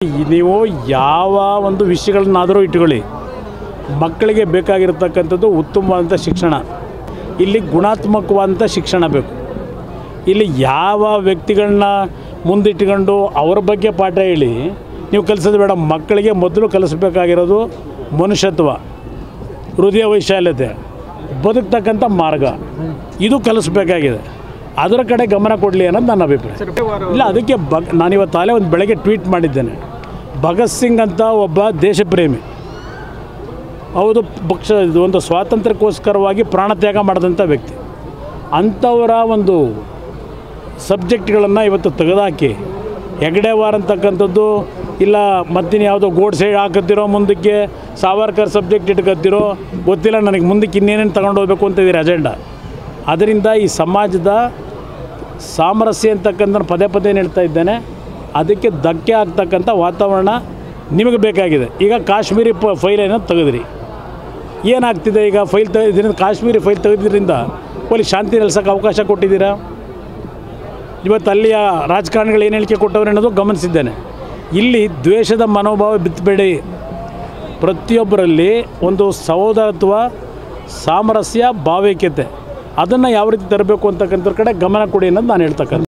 ನೀವು ಯಾವ ಒಂದು ವಿಷಯಗಳನ್ನಾದರೂ ಇಟ್ಕೊಳ್ಳಿ ಮಕ್ಕಳಿಗೆ ಬೇಕಾಗಿರತಕ್ಕಂಥದ್ದು ಉತ್ತಮವಾದಂಥ ಶಿಕ್ಷಣ ಇಲ್ಲಿ ಗುಣಾತ್ಮಕವಾದಂಥ ಶಿಕ್ಷಣ ಬೇಕು ಇಲ್ಲಿ ಯಾವ ವ್ಯಕ್ತಿಗಳನ್ನ ಮುಂದಿಟ್ಕೊಂಡು ಅವ್ರ ಬಗ್ಗೆ ಪಾಠ ಹೇಳಿ ನೀವು ಕಲಿಸೋದು ಬೇಡ ಮಕ್ಕಳಿಗೆ ಮೊದಲು ಕಲಿಸ್ಬೇಕಾಗಿರೋದು ಮನುಷ್ಯತ್ವ ಹೃದಯ ವೈಶಾಲ್ಯತೆ ಬದುಕ್ತಕ್ಕಂಥ ಮಾರ್ಗ ಇದು ಕಲಿಸ್ಬೇಕಾಗಿದೆ ಅದರ ಕಡೆ ಗಮನ ಕೊಡಲಿ ಅನ್ನೋದು ನನ್ನ ಅಭಿಪ್ರಾಯ ಇಲ್ಲ ಅದಕ್ಕೆ ಬಗ್ ನಾನಿವತ್ತು ಅಲ್ಲೇ ಒಂದು ಬೆಳಗ್ಗೆ ಟ್ವೀಟ್ ಮಾಡಿದ್ದೇನೆ ಭಗತ್ ಸಿಂಗ್ ಅಂತ ಒಬ್ಬ ದೇಶಪ್ರೇಮಿ ಹೌದು ಪಕ್ಷ ಇದು ಒಂದು ಸ್ವಾತಂತ್ರ್ಯಕ್ಕೋಸ್ಕರವಾಗಿ ಪ್ರಾಣತ್ಯಾಗ ಮಾಡಿದಂಥ ವ್ಯಕ್ತಿ ಅಂಥವರ ಒಂದು ಸಬ್ಜೆಕ್ಟ್ಗಳನ್ನು ಇವತ್ತು ತೆಗೆದುಹಾಕಿ ಹೆಗ್ಡೆವಾರ್ ಅಂತಕ್ಕಂಥದ್ದು ಇಲ್ಲ ಮತ್ತಿನ ಯಾವುದೋ ಗೋಡ್ಸೆ ಹಾಕತ್ತಿರೋ ಮುಂದಕ್ಕೆ ಸಾವರ್ಕರ್ ಸಬ್ಜೆಕ್ಟ್ ಇಟ್ಕೊತ್ತಿರೋ ಗೊತ್ತಿಲ್ಲ ನನಗೆ ಮುಂದಕ್ಕೆ ಇನ್ನೇನೇನು ತಗೊಂಡು ಹೋಗ್ಬೇಕು ಅಂತ ಇದೀರಿ ಅಜೆಂಡಾ ಅದರಿಂದ ಈ ಸಮಾಜದ ಸಾಮರಸ್ಯ ಅಂತಕ್ಕಂಥ ಪದೇ ಪದೇ ಏನು ಹೇಳ್ತಾ ಇದ್ದೇನೆ ಅದಕ್ಕೆ ಧಕ್ಕೆ ಆಗ್ತಕ್ಕಂಥ ವಾತಾವರಣ ನಿಮಗೆ ಬೇಕಾಗಿದೆ ಈಗ ಕಾಶ್ಮೀರಿ ಪ ಫೈಲನ್ನು ತೆಗೆದ್ರಿ ಏನಾಗ್ತಿದೆ ಈಗ ಫೈಲ್ ತೆಗೆದ್ರಿಂದ ಕಾಶ್ಮೀರಿ ಫೈಲ್ ತೆಗೆದ್ರಿಂದ ಅಲ್ಲಿ ಶಾಂತಿ ನೆಲೆಸೋಕ್ಕೆ ಅವಕಾಶ ಕೊಟ್ಟಿದ್ದೀರಾ ಇವತ್ತು ಅಲ್ಲಿಯ ರಾಜಕಾರಣಿಗಳು ಏನು ಹೇಳಿಕೆ ಕೊಟ್ಟವ್ರು ಅನ್ನೋದು ಗಮನಿಸಿದ್ದೇನೆ ಇಲ್ಲಿ ದ್ವೇಷದ ಮನೋಭಾವ ಬಿತ್ತಬೇಡಿ ಪ್ರತಿಯೊಬ್ಬರಲ್ಲಿ ಒಂದು ಸಹೋದರತ್ವ ಸಾಮರಸ್ಯ ಭಾವೈಕ್ಯತೆ ಅದನ್ನು ಯಾವ ರೀತಿ ತರಬೇಕು ಅಂತಕ್ಕಂಥದ್ರ ಕಡೆ ಗಮನ ಕೊಡಿ ಅನ್ನೋದು ನಾನು ಹೇಳ್ತಕ್ಕಂಥ